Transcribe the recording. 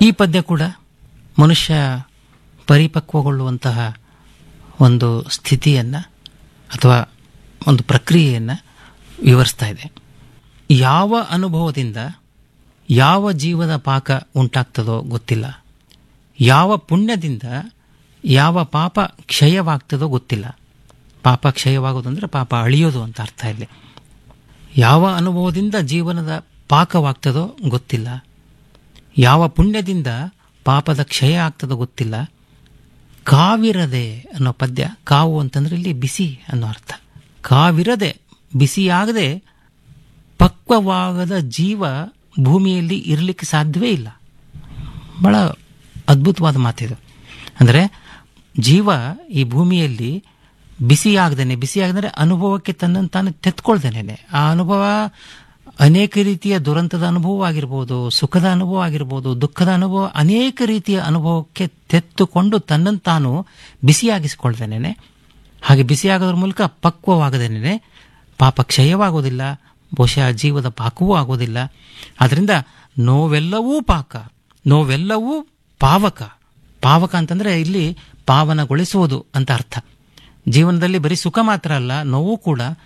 ಈ ಪದ್ಯ ಕೂಡ ಮನುಷ್ಯ ಪರಿಪಕ್ವಗೊಳ್ಳುವಂತಹ ಒಂದು ಸ್ಥಿತಿಯನ್ನು ಅಥವಾ ಒಂದು ಪ್ರಕ್ರಿಯೆಯನ್ನು ವಿವರಿಸ್ತಾ ಇದೆ ಯಾವ ಅನುಭವದಿಂದ ಯಾವ ಜೀವದ ಪಾಕ ಉಂಟಾಗ್ತದೋ ಗೊತ್ತಿಲ್ಲ ಯಾವ ಪುಣ್ಯದಿಂದ ಯಾವ ಪಾಪ ಕ್ಷಯವಾಗ್ತದೋ ಗೊತ್ತಿಲ್ಲ ಪಾಪ ಕ್ಷಯವಾಗೋದು ಅಂದರೆ ಪಾಪ ಅಳಿಯೋದು ಅಂತ ಅರ್ಥ ಇಲ್ಲಿ ಯಾವ ಅನುಭವದಿಂದ ಜೀವನದ ಪಾಕವಾಗ್ತದೋ ಗೊತ್ತಿಲ್ಲ ಯಾವ ಪುಣ್ಯದಿಂದ ಪಾಪದ ಕ್ಷಯ ಆಗ್ತದೋ ಗೊತ್ತಿಲ್ಲ ಕಾವಿರದೆ ಅನ್ನೋ ಪದ್ಯ ಕಾವು ಅಂತಂದ್ರೆ ಇಲ್ಲಿ ಬಿಸಿ ಅನ್ನೋ ಅರ್ಥ ಕಾವಿರದೆ ಬಿಸಿಯಾಗದೆ ಪಕ್ವವಾಗದ ಜೀವ ಭೂಮಿಯಲ್ಲಿ ಇರಲಿಕ್ಕೆ ಸಾಧ್ಯವೇ ಇಲ್ಲ ಬಹಳ ಅದ್ಭುತವಾದ ಮಾತಿದು ಅಂದರೆ ಜೀವ ಈ ಭೂಮಿಯಲ್ಲಿ ಬಿಸಿಯಾಗದೇನೆ ಬಿಸಿಯಾಗದರೆ ಅನುಭವಕ್ಕೆ ತನ್ನನ್ನು ತಾನು ತೆತ್ಕೊಳ್ದೇನೆ ಆ ಅನುಭವ ಅನೇಕ ರೀತಿಯ ದುರಂತದ ಅನುಭವ ಆಗಿರ್ಬೋದು ಸುಖದ ಅನುಭವ ಆಗಿರ್ಬೋದು ದುಃಖದ ಅನುಭವ ಅನೇಕ ರೀತಿಯ ಅನುಭವಕ್ಕೆ ತೆತ್ತುಕೊಂಡು ತನ್ನನ್ನು ತಾನು ಬಿಸಿಯಾಗಿಸಿಕೊಳ್ದೇನೆ ಹಾಗೆ ಬಿಸಿಯಾಗೋದ್ರ ಮೂಲಕ ಪಕ್ವವಾಗದೇನೆ ಪಾಪ ಕ್ಷಯವಾಗೋದಿಲ್ಲ ಬಹುಶಃ ಜೀವದ ಪಾಕವೂ ಆಗೋದಿಲ್ಲ ಅದರಿಂದ ನೋವೆಲ್ಲವೂ ಪಾಕ ನೋವೆಲ್ಲವೂ ಪಾವಕ ಪಾವಕ ಅಂತಂದ್ರೆ ಇಲ್ಲಿ ಪಾವನಗೊಳಿಸುವುದು ಅಂತ ಅರ್ಥ ಜೀವನದಲ್ಲಿ ಬರೀ ಸುಖ ಮಾತ್ರ ಅಲ್ಲ ನೋವು ಕೂಡ